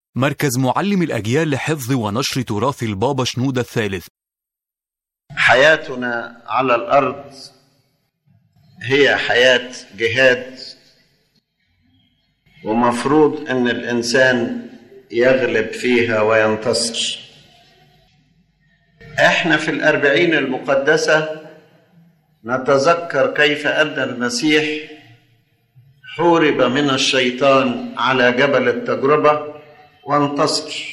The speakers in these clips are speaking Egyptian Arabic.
مركز معلم الأجيال لحفظ ونشر تراث البابا شنودة الثالث حياتنا على الارض هي حياه جهاد ومفروض ان الانسان يغلب فيها وينتصر احنا في الاربعين المقدسه نتذكر كيف ان المسيح حورب من الشيطان على جبل التجربه وانتصر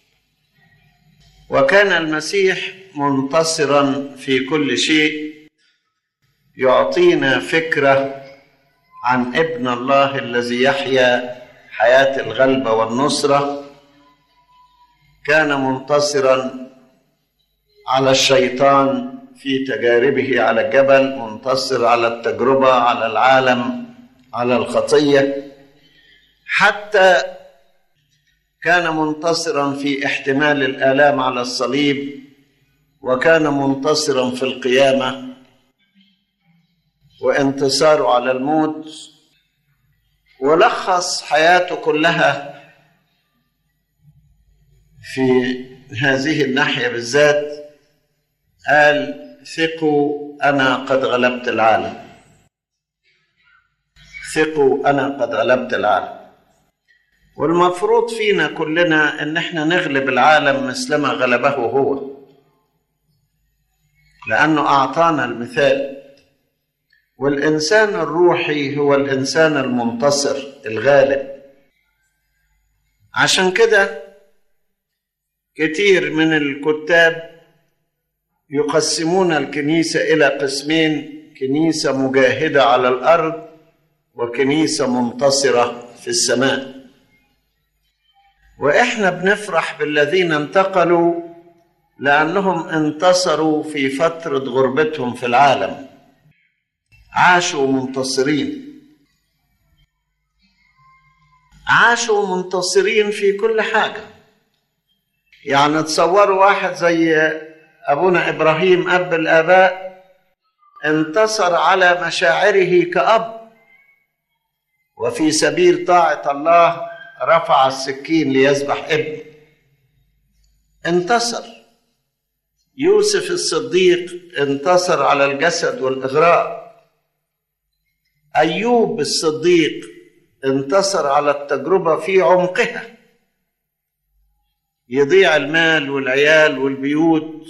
وكان المسيح منتصرا في كل شيء يعطينا فكره عن ابن الله الذي يحيا حياه الغلبه والنصره كان منتصرا على الشيطان في تجاربه على الجبل منتصر على التجربه على العالم على الخطيه حتى كان منتصرا في احتمال الالام على الصليب وكان منتصرا في القيامه وانتصاره على الموت ولخص حياته كلها في هذه الناحيه بالذات قال ثقوا انا قد غلبت العالم ثقوا انا قد غلبت العالم والمفروض فينا كلنا ان احنا نغلب العالم مثلما غلبه هو لانه اعطانا المثال والانسان الروحي هو الانسان المنتصر الغالب عشان كده كتير من الكتاب يقسمون الكنيسه الى قسمين كنيسه مجاهده على الارض وكنيسه منتصره في السماء واحنا بنفرح بالذين انتقلوا لانهم انتصروا في فتره غربتهم في العالم عاشوا منتصرين عاشوا منتصرين في كل حاجه يعني تصوروا واحد زي ابونا ابراهيم اب الاباء انتصر على مشاعره كاب وفي سبيل طاعه الله رفع السكين ليذبح ابنه انتصر يوسف الصديق انتصر على الجسد والاغراء ايوب الصديق انتصر على التجربه في عمقها يضيع المال والعيال والبيوت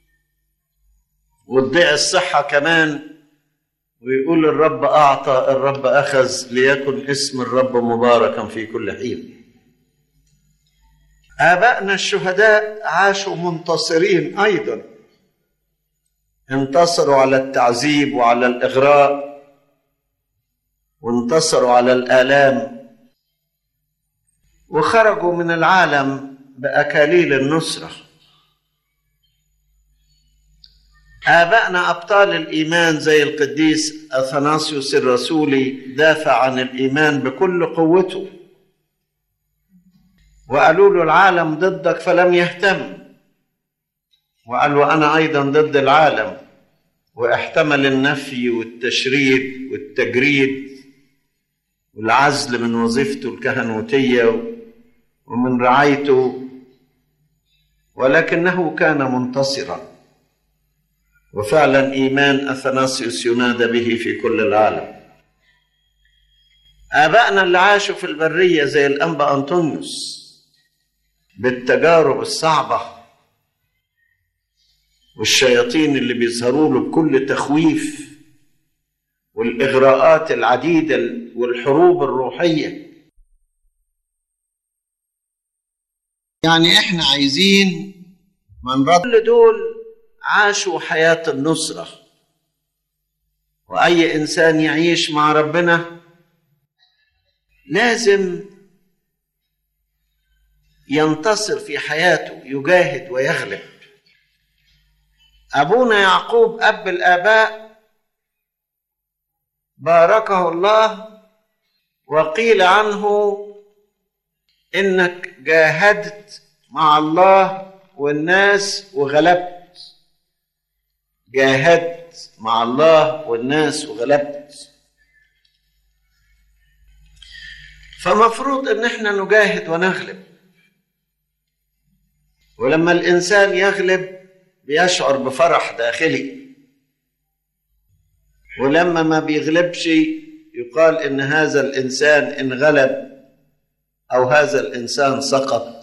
وتضيع الصحه كمان ويقول الرب اعطى الرب اخذ ليكن اسم الرب مباركا في كل حين ابائنا الشهداء عاشوا منتصرين ايضا انتصروا على التعذيب وعلى الاغراء وانتصروا على الالام وخرجوا من العالم باكاليل النصره آبائنا أبطال الإيمان زي القديس أثناسيوس الرسولي دافع عن الإيمان بكل قوته وقالوا له العالم ضدك فلم يهتم وقال له أنا أيضا ضد العالم واحتمل النفي والتشريد والتجريد والعزل من وظيفته الكهنوتية ومن رعايته ولكنه كان منتصرا وفعلا ايمان اثناسيوس ينادى به في كل العالم ابائنا اللي عاشوا في البريه زي الانبا انطونيوس بالتجارب الصعبه والشياطين اللي بيظهروا له بكل تخويف والاغراءات العديده والحروب الروحيه يعني احنا عايزين من رد كل دول عاشوا حياة النصرة وأي إنسان يعيش مع ربنا لازم ينتصر في حياته يجاهد ويغلب أبونا يعقوب أب الآباء باركه الله وقيل عنه إنك جاهدت مع الله والناس وغلبت جاهدت مع الله والناس وغلبت فمفروض ان احنا نجاهد ونغلب ولما الانسان يغلب بيشعر بفرح داخلي ولما ما بيغلبش يقال ان هذا الانسان انغلب او هذا الانسان سقط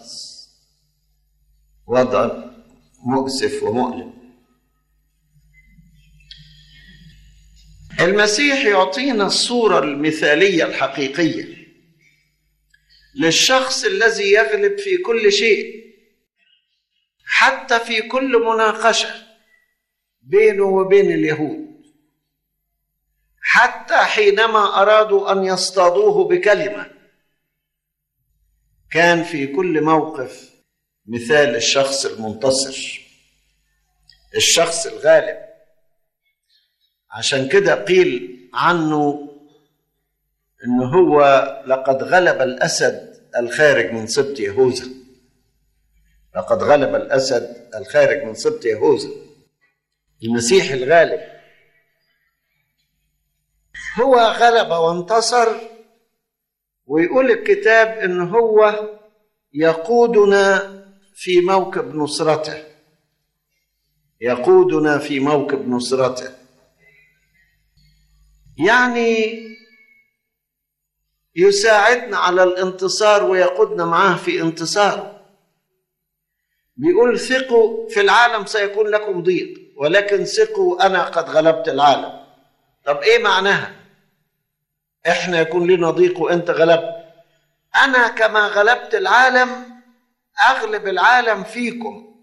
وضع مؤسف ومؤلم المسيح يعطينا الصوره المثاليه الحقيقيه للشخص الذي يغلب في كل شيء حتى في كل مناقشه بينه وبين اليهود حتى حينما ارادوا ان يصطادوه بكلمه كان في كل موقف مثال الشخص المنتصر الشخص الغالب عشان كده قيل عنه ان هو لقد غلب الاسد الخارج من سبط يهوذا لقد غلب الاسد الخارج من سبط يهوذا المسيح الغالب هو غلب وانتصر ويقول الكتاب ان هو يقودنا في موكب نصرته يقودنا في موكب نصرته يعني يساعدنا على الانتصار ويقودنا معاه في انتصاره بيقول ثقوا في العالم سيكون لكم ضيق ولكن ثقوا انا قد غلبت العالم طب ايه معناها احنا يكون لنا ضيق وانت غلبت انا كما غلبت العالم اغلب العالم فيكم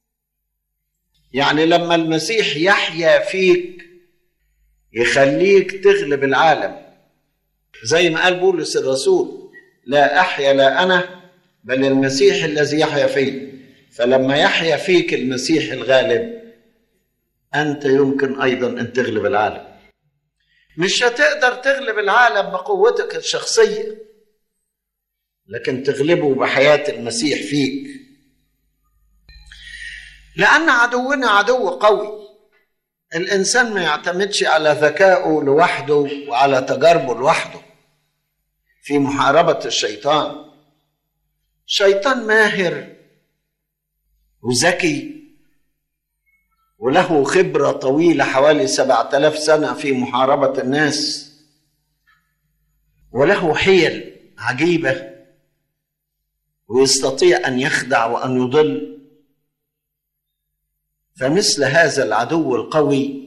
يعني لما المسيح يحيا فيك يخليك تغلب العالم زي ما قال بولس الرسول لا احيا لا انا بل المسيح الذي يحيا فيه فلما يحيا فيك المسيح الغالب انت يمكن ايضا ان تغلب العالم مش هتقدر تغلب العالم بقوتك الشخصيه لكن تغلبه بحياه المسيح فيك لان عدونا عدو قوي الانسان ما يعتمدش على ذكائه لوحده وعلى تجاربه لوحده في محاربه الشيطان شيطان ماهر وذكي وله خبرة طويلة حوالي سبعة آلاف سنة في محاربة الناس وله حيل عجيبة ويستطيع أن يخدع وأن يضل فمثل هذا العدو القوي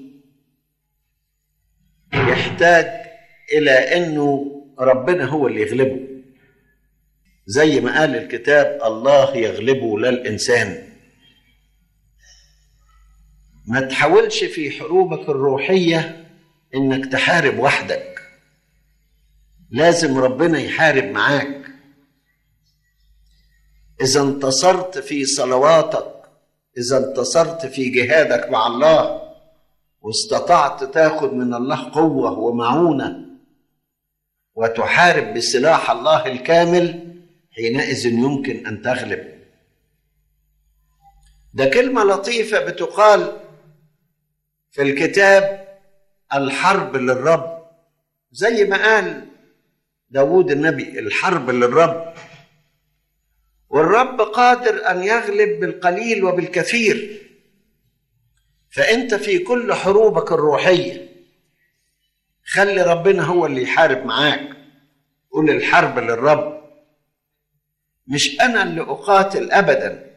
يحتاج إلى أنه ربنا هو اللي يغلبه زي ما قال الكتاب الله يغلبه لا الإنسان ما تحاولش في حروبك الروحية انك تحارب وحدك لازم ربنا يحارب معاك اذا انتصرت في صلواتك اذا انتصرت في جهادك مع الله واستطعت تاخد من الله قوة ومعونة وتحارب بسلاح الله الكامل حينئذ يمكن ان تغلب ده كلمة لطيفة بتقال في الكتاب الحرب للرب زي ما قال داود النبي الحرب للرب والرب قادر أن يغلب بالقليل وبالكثير فأنت في كل حروبك الروحية خلي ربنا هو اللي يحارب معاك قول الحرب للرب مش أنا اللي أقاتل أبداً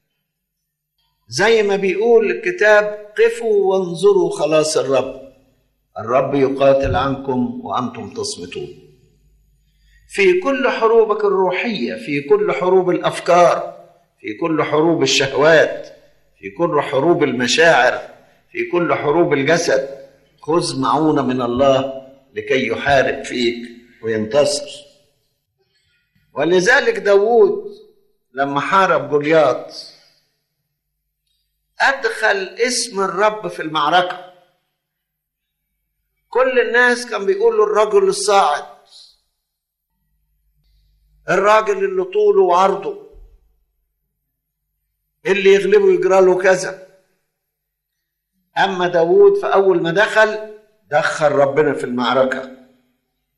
زي ما بيقول الكتاب قفوا وانظروا خلاص الرب الرب يقاتل عنكم وانتم تصمتون في كل حروبك الروحيه في كل حروب الافكار في كل حروب الشهوات في كل حروب المشاعر في كل حروب الجسد خذ معونه من الله لكي يحارب فيك وينتصر ولذلك داوود لما حارب جولياط أدخل اسم الرب في المعركة كل الناس كان بيقولوا الرجل الصاعد الراجل اللي طوله وعرضه اللي يغلبه يجرى له كذا أما داوود فأول ما دخل دخل ربنا في المعركة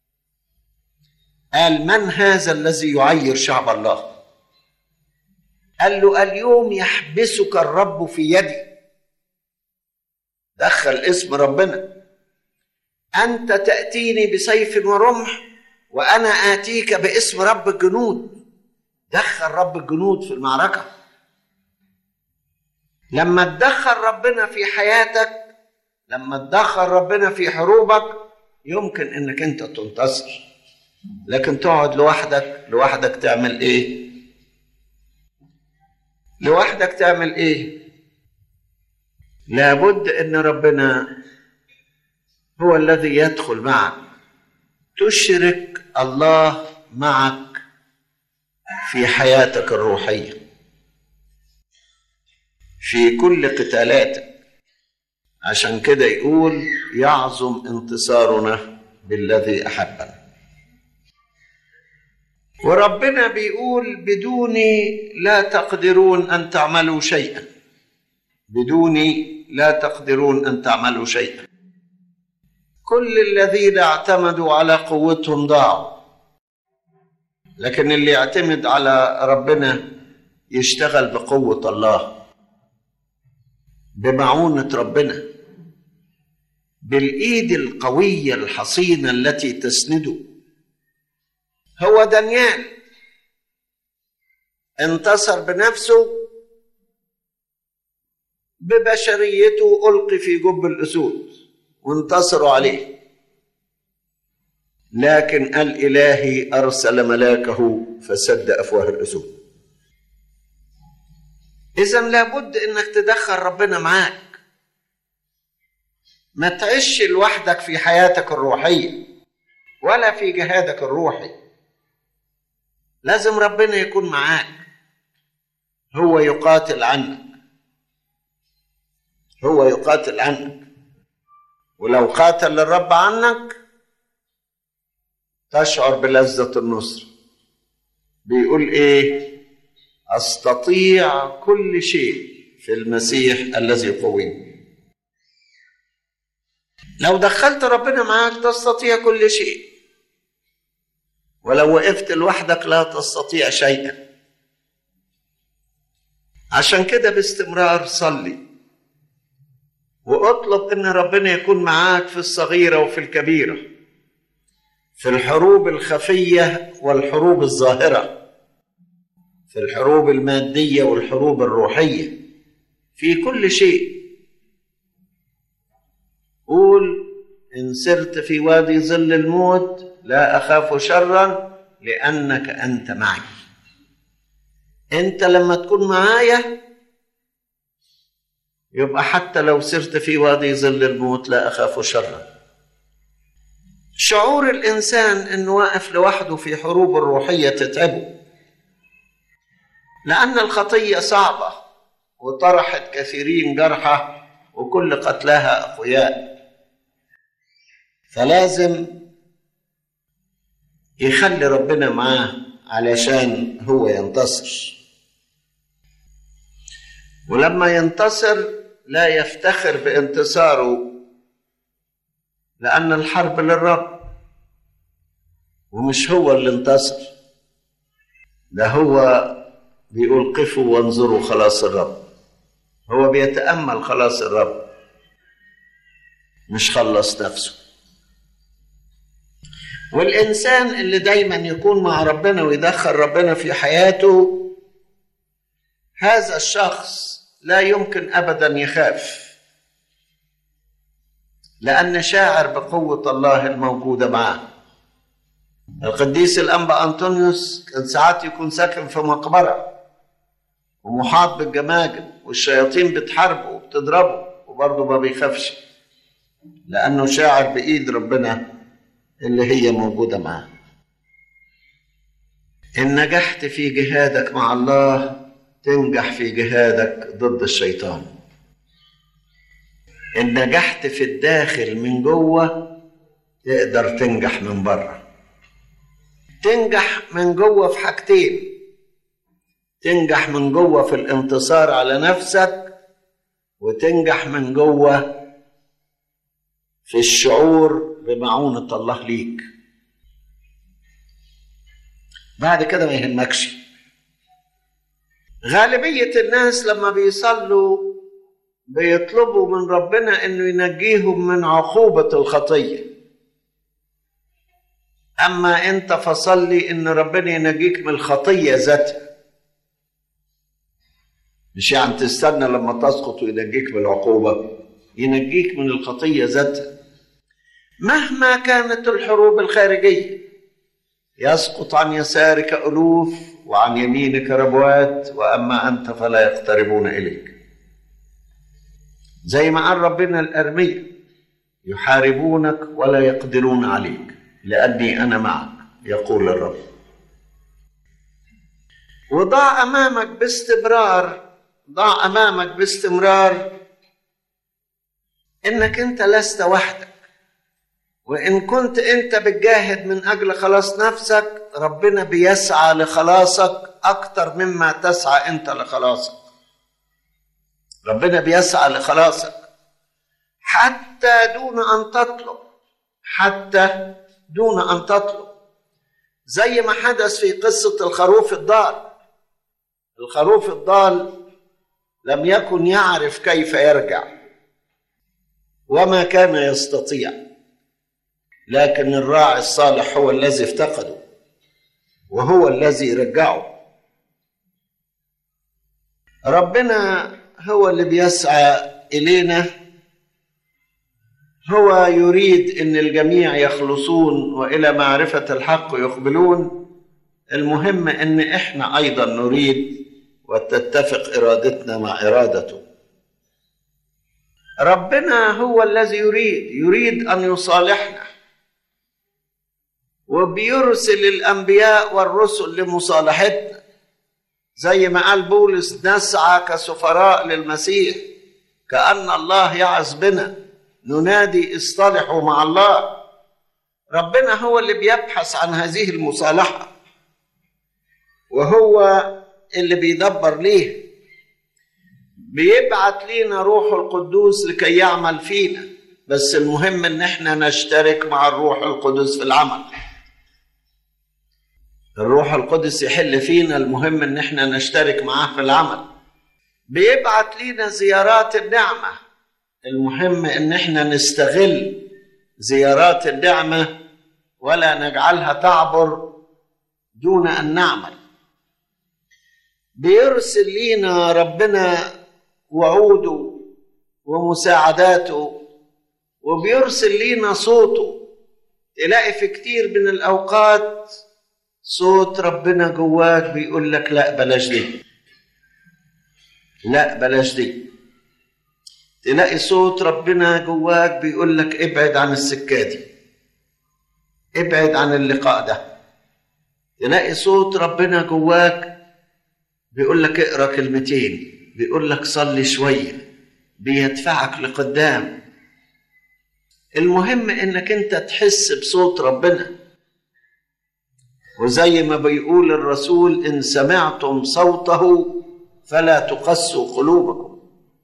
قال من هذا الذي يعير شعب الله قال له اليوم يحبسك الرب في يدي دخل اسم ربنا انت تاتيني بسيف ورمح وانا اتيك باسم رب الجنود دخل رب الجنود في المعركه لما تدخل ربنا في حياتك لما تدخل ربنا في حروبك يمكن انك انت تنتصر لكن تقعد لوحدك لوحدك تعمل ايه لوحدك تعمل ايه لابد ان ربنا هو الذي يدخل معك تشرك الله معك في حياتك الروحيه في كل قتالاتك عشان كده يقول يعظم انتصارنا بالذي احبنا وربنا بيقول بدوني لا تقدرون ان تعملوا شيئا بدوني لا تقدرون ان تعملوا شيئا كل الذين اعتمدوا على قوتهم ضاعوا لكن اللي يعتمد على ربنا يشتغل بقوه الله بمعونه ربنا بالايد القويه الحصينه التي تسنده هو دانيال انتصر بنفسه ببشريته ألقي في جب الأسود وانتصروا عليه لكن الإلهي أرسل ملاكه فسد أفواه الأسود إذا لابد إنك تدخل ربنا معاك ما تعيش لوحدك في حياتك الروحية ولا في جهادك الروحي لازم ربنا يكون معاك هو يقاتل عنك هو يقاتل عنك ولو قاتل الرب عنك تشعر بلذة النصر بيقول ايه استطيع كل شيء في المسيح الذي يقويني لو دخلت ربنا معاك تستطيع كل شيء ولو وقفت لوحدك لا تستطيع شيئا عشان كده باستمرار صلي واطلب ان ربنا يكون معاك في الصغيره وفي الكبيره في الحروب الخفيه والحروب الظاهره في الحروب الماديه والحروب الروحيه في كل شيء قول ان سرت في وادي ظل الموت لا اخاف شرا لانك انت معي انت لما تكون معايا يبقى حتى لو سرت في وادي ظل الموت لا اخاف شرا شعور الانسان انه واقف لوحده في حروب الروحيه تتعبه لان الخطيه صعبه وطرحت كثيرين جرحى وكل قتلاها اقوياء فلازم يخلي ربنا معاه علشان هو ينتصر ولما ينتصر لا يفتخر بانتصاره لأن الحرب للرب ومش هو اللي انتصر ده هو بيقول قفوا وانظروا خلاص الرب هو بيتأمل خلاص الرب مش خلص نفسه والإنسان اللي دايما يكون مع ربنا ويدخل ربنا في حياته هذا الشخص لا يمكن ابدا يخاف لان شاعر بقوه الله الموجوده معه القديس الانبا انطونيوس كان ساعات يكون ساكن في مقبره ومحاط بالجماجم والشياطين بتحاربه وبتضربه وبرضه ما بيخافش لانه شاعر بايد ربنا اللي هي موجوده معاه ان نجحت في جهادك مع الله تنجح في جهادك ضد الشيطان ان نجحت في الداخل من جوه تقدر تنجح من بره تنجح من جوه في حاجتين تنجح من جوه في الانتصار على نفسك وتنجح من جوه في الشعور بمعونة الله ليك بعد كده ما يهمكش غالبية الناس لما بيصلوا بيطلبوا من ربنا انه ينجيهم من عقوبة الخطية اما انت فصلي ان ربنا ينجيك من الخطية ذاتها مش يعني تستنى لما تسقط وينجيك من العقوبة ينجيك من الخطية ذاتها مهما كانت الحروب الخارجية يسقط عن يسارك ألوف وعن يمينك ربوات وأما أنت فلا يقتربون إليك زي ما قال ربنا الأرمية يحاربونك ولا يقدرون عليك لأني أنا معك يقول الرب وضع أمامك باستمرار ضع أمامك باستمرار إنك أنت لست وحدك وإن كنت أنت بتجاهد من أجل خلاص نفسك ربنا بيسعى لخلاصك أكتر مما تسعى أنت لخلاصك ربنا بيسعى لخلاصك حتى دون أن تطلب حتى دون أن تطلب زي ما حدث في قصة الخروف الضال الخروف الضال لم يكن يعرف كيف يرجع وما كان يستطيع لكن الراعي الصالح هو الذي افتقده وهو الذي رجعه ربنا هو اللي بيسعى الينا هو يريد ان الجميع يخلصون والى معرفه الحق يقبلون المهم ان احنا ايضا نريد وتتفق ارادتنا مع ارادته ربنا هو الذي يريد يريد ان يصالحنا وبيرسل الانبياء والرسل لمصالحتنا زي ما قال بولس نسعى كسفراء للمسيح كأن الله يعظ بنا ننادي اصطلحوا مع الله ربنا هو اللي بيبحث عن هذه المصالحة وهو اللي بيدبر ليه بيبعت لينا روح القدوس لكي يعمل فينا بس المهم ان احنا نشترك مع الروح القدس في العمل الروح القدس يحل فينا المهم ان احنا نشترك معاه في العمل بيبعت لينا زيارات النعمة المهم ان احنا نستغل زيارات النعمة ولا نجعلها تعبر دون ان نعمل بيرسل لينا ربنا وعوده ومساعداته وبيرسل لينا صوته تلاقي في كتير من الاوقات صوت ربنا جواك بيقول لك لا بلاش دي لا بلاش دي تلاقي صوت ربنا جواك بيقول لك ابعد عن السكة دي ابعد عن اللقاء ده تلاقي صوت ربنا جواك بيقول لك اقرا كلمتين بيقول لك صلي شويه بيدفعك لقدام المهم انك انت تحس بصوت ربنا وزي ما بيقول الرسول ان سمعتم صوته فلا تقسوا قلوبكم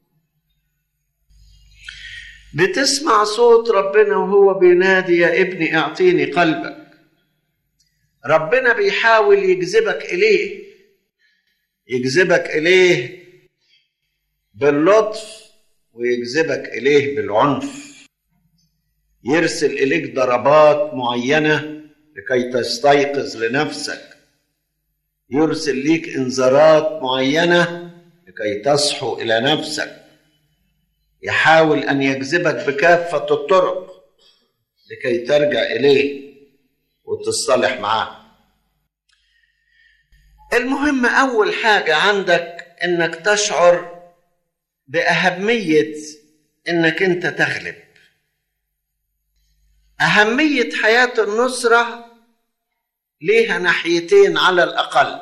بتسمع صوت ربنا وهو بينادي يا ابني اعطيني قلبك ربنا بيحاول يجذبك اليه يجذبك اليه باللطف ويجذبك اليه بالعنف يرسل اليك ضربات معينه لكي تستيقظ لنفسك يرسل ليك انذارات معينه لكي تصحو الى نفسك يحاول ان يجذبك بكافه الطرق لكي ترجع اليه وتصطلح معاه المهم اول حاجه عندك انك تشعر باهميه انك انت تغلب اهميه حياه النصره ليها ناحيتين على الاقل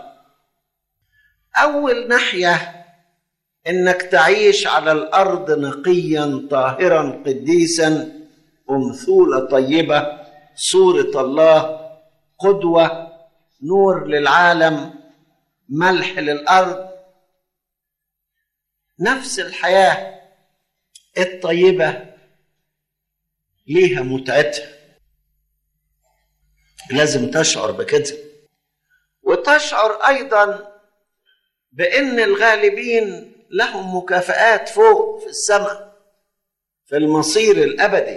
اول ناحيه انك تعيش على الارض نقيا طاهرا قديسا امثوله طيبه صوره الله قدوه نور للعالم ملح للارض نفس الحياه الطيبه ليها متعتها لازم تشعر بكده وتشعر ايضا بان الغالبين لهم مكافآت فوق في السماء في المصير الابدي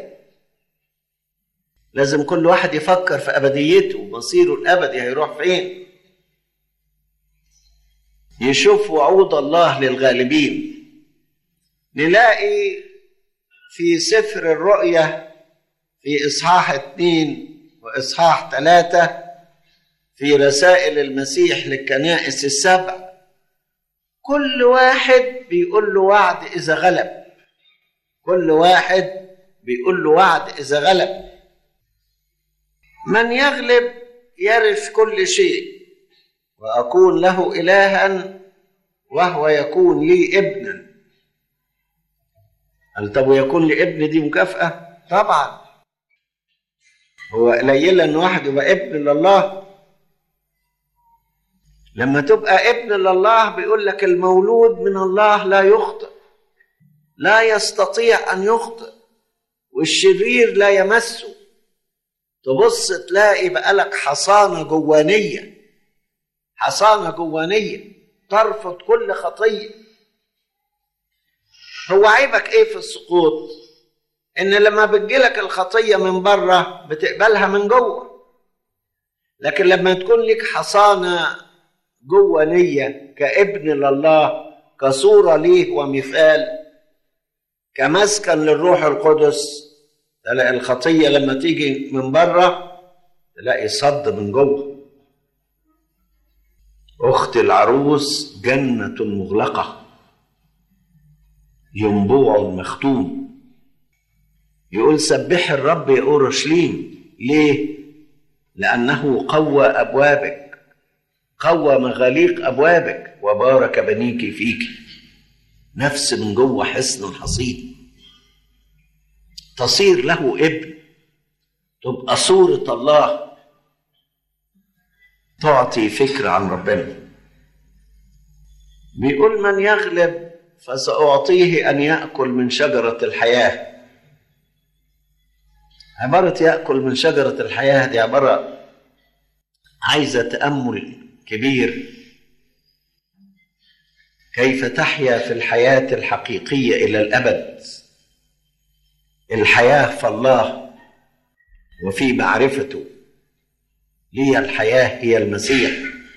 لازم كل واحد يفكر في ابديته مصيره الابدي هيروح فين يشوف وعود الله للغالبين نلاقي في سفر الرؤيا في إصحاح اثنين وإصحاح ثلاثة في رسائل المسيح للكنائس السبع كل واحد بيقول له وعد إذا غلب كل واحد بيقول له وعد إذا غلب من يغلب يرث كل شيء وأكون له إلها وهو يكون لي ابنا قال طب ويكون لي ابن دي مكافأة؟ طبعا هو قليل ان واحد يبقى ابن لله لما تبقى ابن لله بيقول لك المولود من الله لا يخطئ لا يستطيع ان يخطئ والشرير لا يمسه تبص تلاقي بقالك حصانه جوانيه حصانه جوانيه ترفض كل خطيه هو عيبك ايه في السقوط ان لما بتجيلك الخطيه من بره بتقبلها من جوه لكن لما تكون لك حصانه جوه نيه كابن لله كصوره ليه ومثال كمسكن للروح القدس تلاقي الخطيه لما تيجي من بره تلاقي صد من جوه اخت العروس جنه مغلقه ينبوع مختوم يقول سبح الرب يا اورشليم ليه لانه قوى ابوابك قوى مغاليق ابوابك وبارك بنيك فيك نفس من جوه حصن حصين تصير له ابن تبقى صورة الله تعطي فكرة عن ربنا بيقول من يغلب فسأعطيه أن يأكل من شجرة الحياة عبارة يأكل من شجرة الحياة دي عبارة عايزة تأمل كبير كيف تحيا في الحياة الحقيقية إلى الأبد الحياة في الله وفي معرفته هي الحياة هي المسيح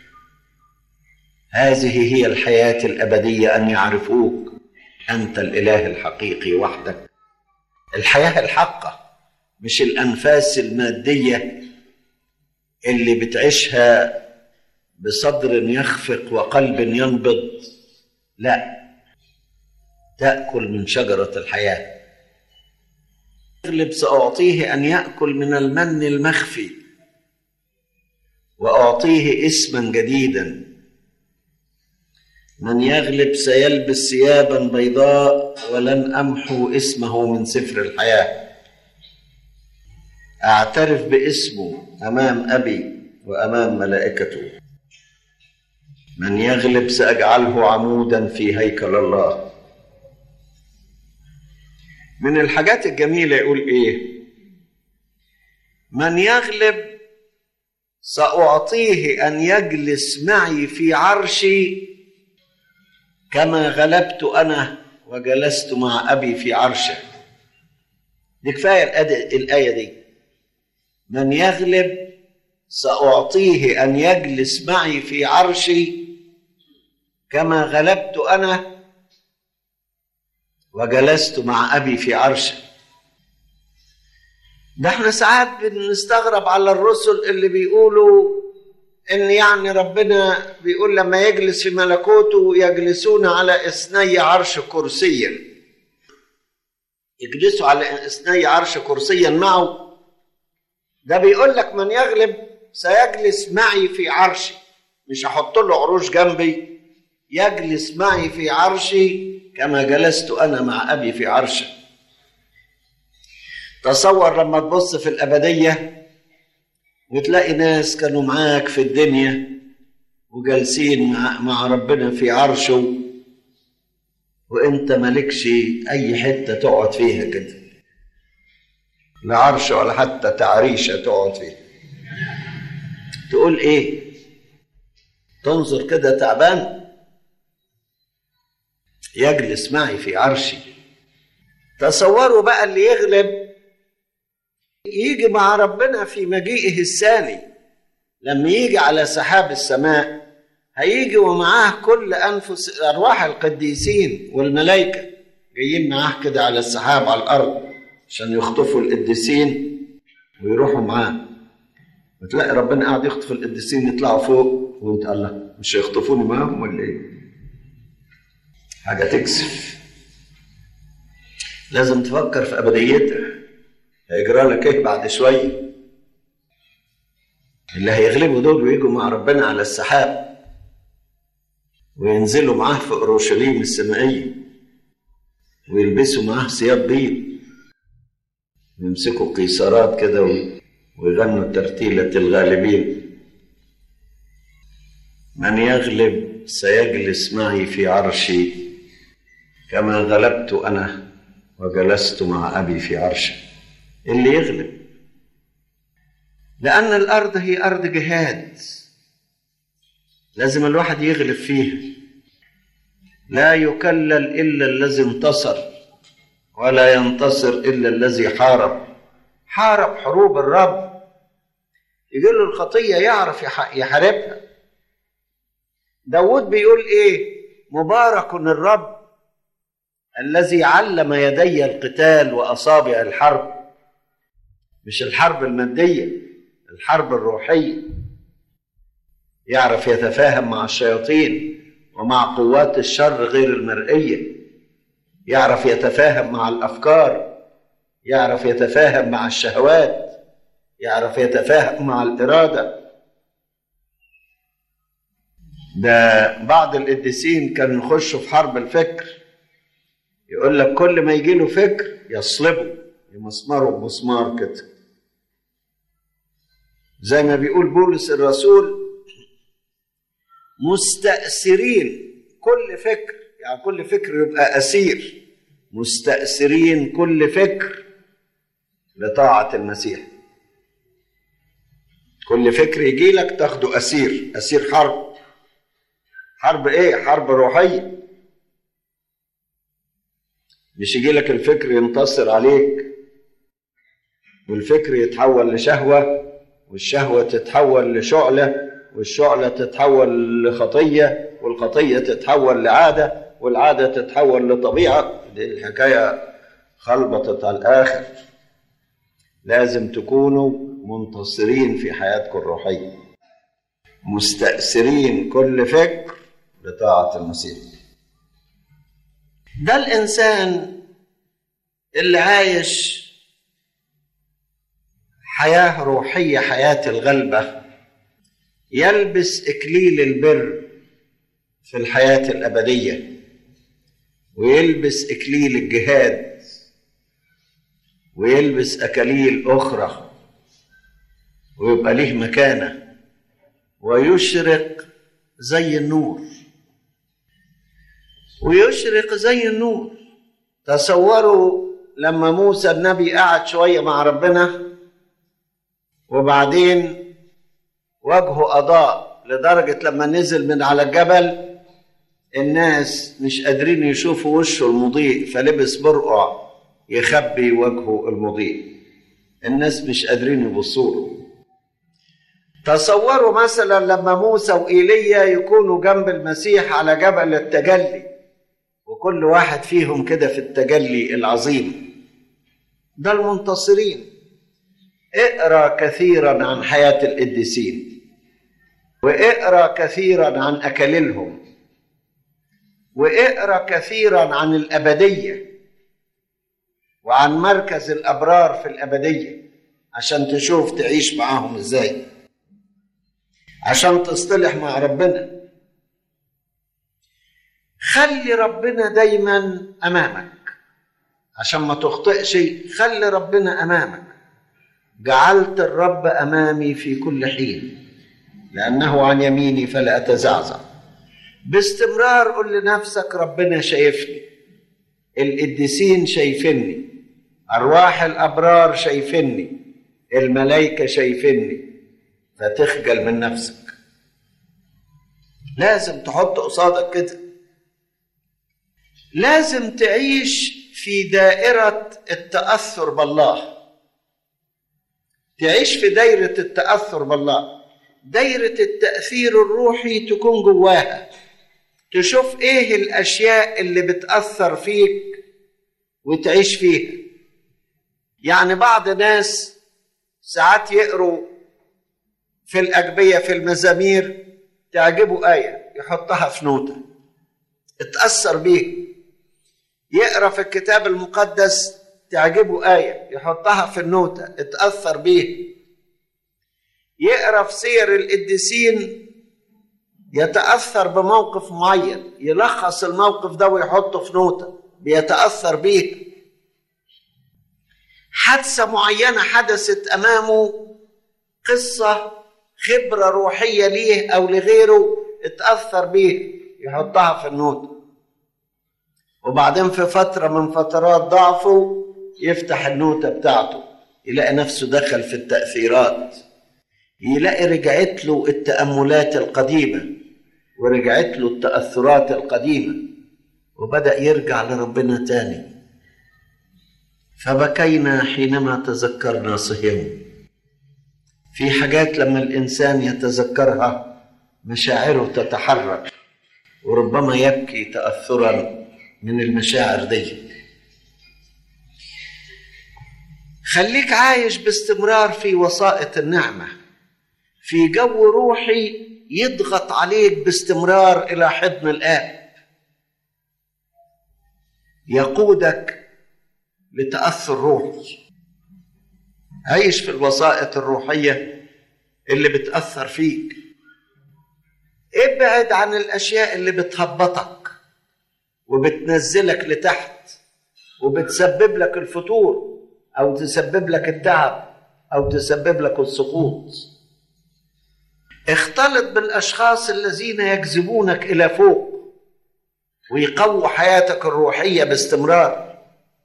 هذه هي الحياة الأبدية أن يعرفوك أنت الإله الحقيقي وحدك الحياة الحقة مش الأنفاس المادية اللي بتعيشها بصدر يخفق وقلب ينبض لا تأكل من شجرة الحياة اغلب سأعطيه أن يأكل من المن المخفي وأعطيه اسما جديدا من يغلب سيلبس ثيابا بيضاء ولن أمحو اسمه من سفر الحياة أعترف باسمه أمام أبي وأمام ملائكته من يغلب سأجعله عمودا في هيكل الله من الحاجات الجميلة يقول إيه من يغلب سأعطيه أن يجلس معي في عرشي كما غلبت أنا وجلست مع أبي في عرشه دي كفاية الآية دي من يغلب سأعطيه أن يجلس معي في عرشي كما غلبت أنا وجلست مع أبي في عرشه ده احنا ساعات بنستغرب على الرسل اللي بيقولوا ان يعني ربنا بيقول لما يجلس في ملكوته يجلسون على اثني عرش كرسيا يجلسوا على اثني عرش كرسيا معه ده بيقول لك من يغلب سيجلس معي في عرشي مش هحط له عروش جنبي يجلس معي في عرشي كما جلست انا مع ابي في عرشه تصور لما تبص في الابديه وتلاقي ناس كانوا معاك في الدنيا وجالسين مع, مع ربنا في عرشه وانت مالكش اي حته تقعد فيها كده لا عرش ولا حتى تعريشه تقعد فيها تقول ايه تنظر كده تعبان يجلس معي في عرشي تصوروا بقى اللي يغلب يجي مع ربنا في مجيئه الثاني لما يجي على سحاب السماء هيجي ومعاه كل انفس ارواح القديسين والملائكه جايين معاه كده على السحاب على الارض عشان يخطفوا القديسين ويروحوا معاه وتلاقي ربنا قاعد يخطف القديسين يطلعوا فوق وانت الله مش هيخطفوني معاهم ولا ايه؟ حاجه تكسف لازم تفكر في ابديتك هيجرى لك ايه بعد شويه اللي هيغلبوا دول ويجوا مع ربنا على السحاب وينزلوا معاه في اورشليم السمائيه ويلبسوا معاه ثياب بيض ويمسكوا قيصرات كده ويغنوا ترتيلة الغالبين من يغلب سيجلس معي في عرشي كما غلبت أنا وجلست مع أبي في عرشه اللي يغلب لأن الأرض هي أرض جهاد لازم الواحد يغلب فيها لا يكلل إلا الذي انتصر ولا ينتصر إلا الذي حارب حارب حروب الرب يجي له الخطية يعرف يحاربها داود بيقول إيه مبارك الرب الذي علم يدي القتال وأصابع الحرب مش الحرب المادية الحرب الروحية يعرف يتفاهم مع الشياطين ومع قوات الشر غير المرئية يعرف يتفاهم مع الأفكار يعرف يتفاهم مع الشهوات يعرف يتفاهم مع الإرادة ده بعض القديسين كانوا يخشوا في حرب الفكر يقول لك كل ما يجي له فكر يصلبه يمسمره بمسمار كده زي ما بيقول بولس الرسول مستأثرين كل فكر يعني كل فكر يبقى أسير مستأثرين كل فكر لطاعة المسيح كل فكر يجي لك تاخده أسير أسير حرب حرب إيه؟ حرب روحية مش يجي لك الفكر ينتصر عليك والفكر يتحول لشهوة والشهوة تتحول لشعلة والشعلة تتحول لخطية والخطية تتحول لعادة والعادة تتحول لطبيعة دي الحكاية خلبطت على الآخر لازم تكونوا منتصرين في حياتكم الروحية مستأثرين كل فكر لطاعة المسيح ده الإنسان اللي عايش حياة روحية حياة الغلبة يلبس إكليل البر في الحياة الأبدية ويلبس إكليل الجهاد ويلبس أكاليل أخرى ويبقى ليه مكانة ويشرق زي النور ويشرق زي النور تصوروا لما موسى النبي قعد شوية مع ربنا وبعدين وجهه أضاء لدرجة لما نزل من على الجبل الناس مش قادرين يشوفوا وشه المضيء فلبس برقع يخبي وجهه المضيء الناس مش قادرين يبصوا له تصوروا مثلا لما موسى وإيليا يكونوا جنب المسيح على جبل التجلي وكل واحد فيهم كده في التجلي العظيم ده المنتصرين اقرا كثيرا عن حياه القديسين واقرا كثيرا عن اكاليلهم واقرا كثيرا عن الابديه وعن مركز الابرار في الابديه عشان تشوف تعيش معاهم ازاي عشان تصطلح مع ربنا خلي ربنا دايما امامك عشان ما تخطئش خلي ربنا امامك جعلت الرب امامي في كل حين لانه عن يميني فلا اتزعزع باستمرار قل لنفسك ربنا شايفني القديسين شايفني ارواح الابرار شايفني الملائكه شايفني فتخجل من نفسك لازم تحط قصادك كده لازم تعيش في دائرة التأثر بالله تعيش في دائرة التأثر بالله دائرة التأثير الروحي تكون جواها تشوف ايه الأشياء اللي بتأثر فيك وتعيش فيها يعني بعض ناس ساعات يقروا في الأجبية في المزامير تعجبه آية يحطها في نوتة اتأثر بيه يقرا في الكتاب المقدس تعجبه آية يحطها في النوتة اتأثر بيه يقرا في سير القديسين يتأثر بموقف معين يلخص الموقف ده ويحطه في نوتة بيتأثر بيه حادثة معينة حدثت أمامه قصة خبرة روحية ليه أو لغيره اتأثر بيه يحطها في النوتة وبعدين في فترة من فترات ضعفه يفتح النوتة بتاعته يلاقي نفسه دخل في التأثيرات يلاقي رجعت له التأملات القديمة ورجعت له التأثرات القديمة وبدأ يرجع لربنا تاني فبكينا حينما تذكرنا صهيون في حاجات لما الإنسان يتذكرها مشاعره تتحرك وربما يبكي تأثرا من المشاعر دي خليك عايش باستمرار في وسائط النعمة في جو روحي يضغط عليك باستمرار إلى حضن الآب يقودك لتأثر روحي عيش في الوسائط الروحية اللي بتأثر فيك ابعد عن الأشياء اللي بتهبطك وبتنزلك لتحت وبتسبب لك الفتور أو تسبب لك التعب أو تسبب لك السقوط اختلط بالأشخاص الذين يجذبونك إلى فوق ويقووا حياتك الروحية باستمرار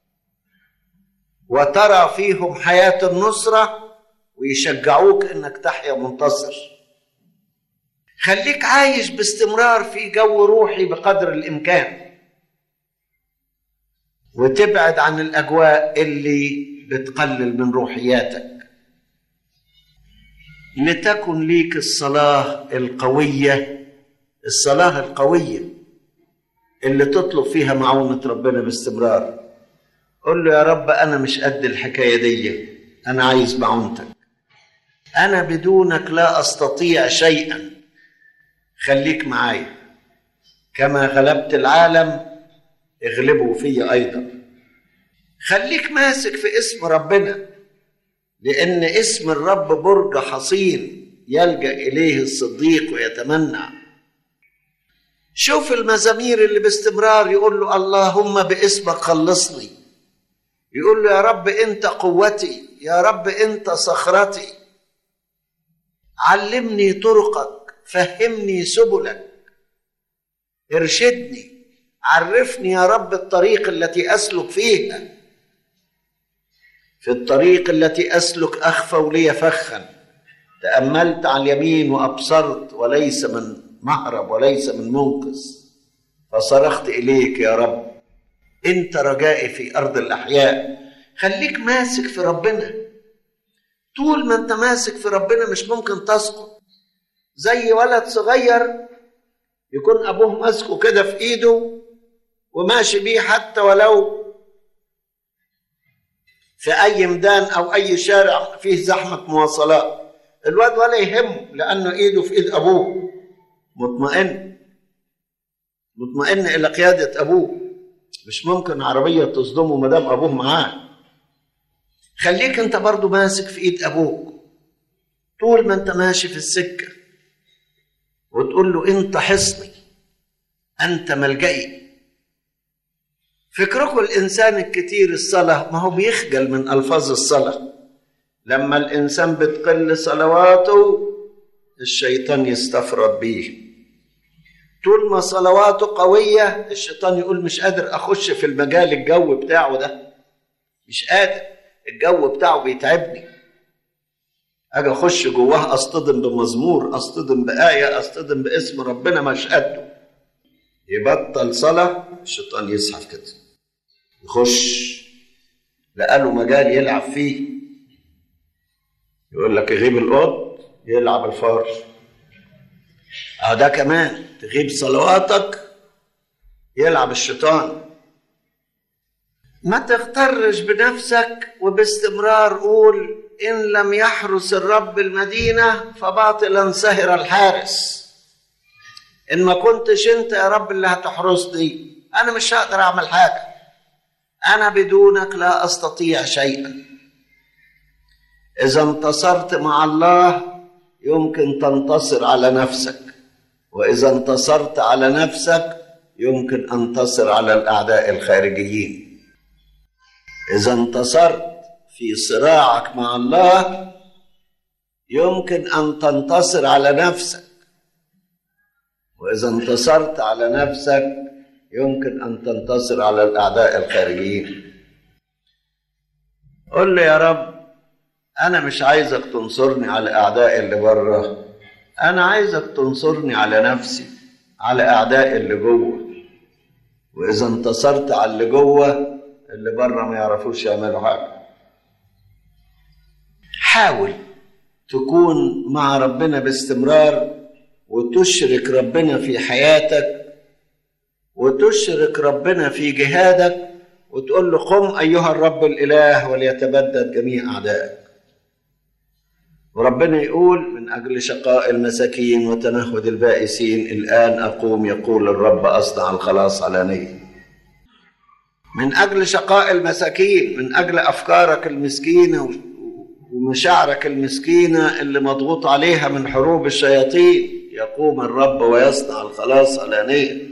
وترى فيهم حياة النصرة ويشجعوك انك تحيا منتصر خليك عايش باستمرار في جو روحي بقدر الامكان وتبعد عن الاجواء اللي بتقلل من روحياتك لتكن ليك الصلاه القويه الصلاه القويه اللي تطلب فيها معونه ربنا باستمرار قل له يا رب انا مش قد الحكايه دي انا عايز معونتك انا بدونك لا استطيع شيئا خليك معايا كما غلبت العالم اغلبه في ايضا خليك ماسك في اسم ربنا لان اسم الرب برج حصين يلجا اليه الصديق ويتمنع شوف المزامير اللي باستمرار يقول له اللهم باسمك خلصني يقول له يا رب انت قوتي يا رب انت صخرتي علمني طرقك فهمني سبلك ارشدني عرفني يا رب الطريق التي اسلك فيها في الطريق التي اسلك اخفى لي فخا تاملت على اليمين وابصرت وليس من مهرب وليس من منقذ فصرخت اليك يا رب انت رجائي في ارض الاحياء خليك ماسك في ربنا طول ما انت ماسك في ربنا مش ممكن تسقط زي ولد صغير يكون ابوه ماسكه كده في ايده وماشي بيه حتى ولو في اي ميدان او اي شارع فيه زحمه مواصلات الواد ولا يهمه لانه ايده في ايد ابوه مطمئن مطمئن الى قياده ابوه مش ممكن عربية تصدمه ما دام أبوه معاه خليك أنت برضو ماسك في إيد أبوك طول ما أنت ماشي في السكة وتقول له أنت حصني أنت ملجئي فكركم الإنسان الكتير الصلاة ما هو بيخجل من ألفاظ الصلاة لما الإنسان بتقل صلواته الشيطان يستفرد بيه طول ما صلواته قوية الشيطان يقول مش قادر أخش في المجال الجو بتاعه ده مش قادر الجو بتاعه بيتعبني أجي أخش جواه أصطدم بمزمور أصطدم بآية أصطدم باسم ربنا مش قده يبطل صلاة الشيطان يزحف كده يخش لقاله مجال يلعب فيه يقول لك يغيب القط يلعب الفار اه ده كمان تغيب صلواتك يلعب الشيطان ما تغترش بنفسك وباستمرار قول إن لم يحرس الرب المدينة فباطلا سهر الحارس إن ما كنتش أنت يا رب اللي هتحرسني أنا مش هقدر أعمل حاجة أنا بدونك لا أستطيع شيئا إذا انتصرت مع الله يمكن تنتصر على نفسك وإذا انتصرت على نفسك يمكن أنتصر على الأعداء الخارجيين إذا انتصرت في صراعك مع الله يمكن أن تنتصر على نفسك وإذا انتصرت على نفسك يمكن أن تنتصر على الأعداء الخارجيين قل لي يا رب أنا مش عايزك تنصرني على أعدائي اللي بره أنا عايزك تنصرني على نفسي على أعدائي اللي جوه وإذا انتصرت على اللي جوه اللي بره ما يعرفوش يعملوا حاجة حاول تكون مع ربنا باستمرار وتشرك ربنا في حياتك وتشرك ربنا في جهادك وتقول له قم أيها الرب الإله وليتبدد جميع أعدائك وربنا يقول من أجل شقاء المساكين وتنهد البائسين الآن أقوم يقول الرب أصنع الخلاص علانية من أجل شقاء المساكين من أجل أفكارك المسكينة ومشاعرك المسكينة اللي مضغوط عليها من حروب الشياطين يقوم الرب ويصنع الخلاص علانية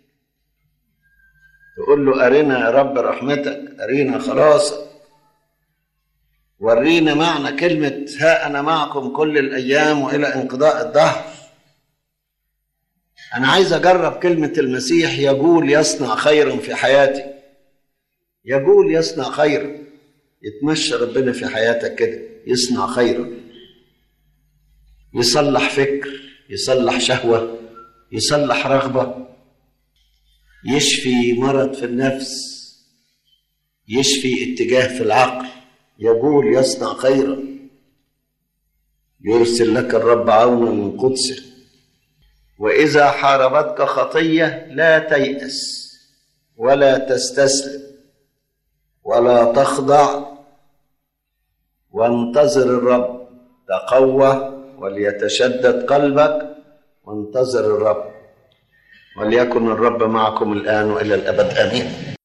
تقول له أرنا يا رب رحمتك أرينا خلاصك ورينا معنى كلمة ها أنا معكم كل الأيام وإلى انقضاء الدهر أنا عايز أجرب كلمة المسيح يقول يصنع خيرا في حياتي يقول يصنع خيرا يتمشى ربنا في حياتك كده يصنع خيرا يصلح فكر يصلح شهوة يصلح رغبة يشفي مرض في النفس يشفي اتجاه في العقل يقول يصنع خيرا يرسل لك الرب عونا من قدسه واذا حاربتك خطيه لا تيأس ولا تستسلم ولا تخضع وانتظر الرب تقوى وليتشدد قلبك وانتظر الرب وليكن الرب معكم الان والى الابد امين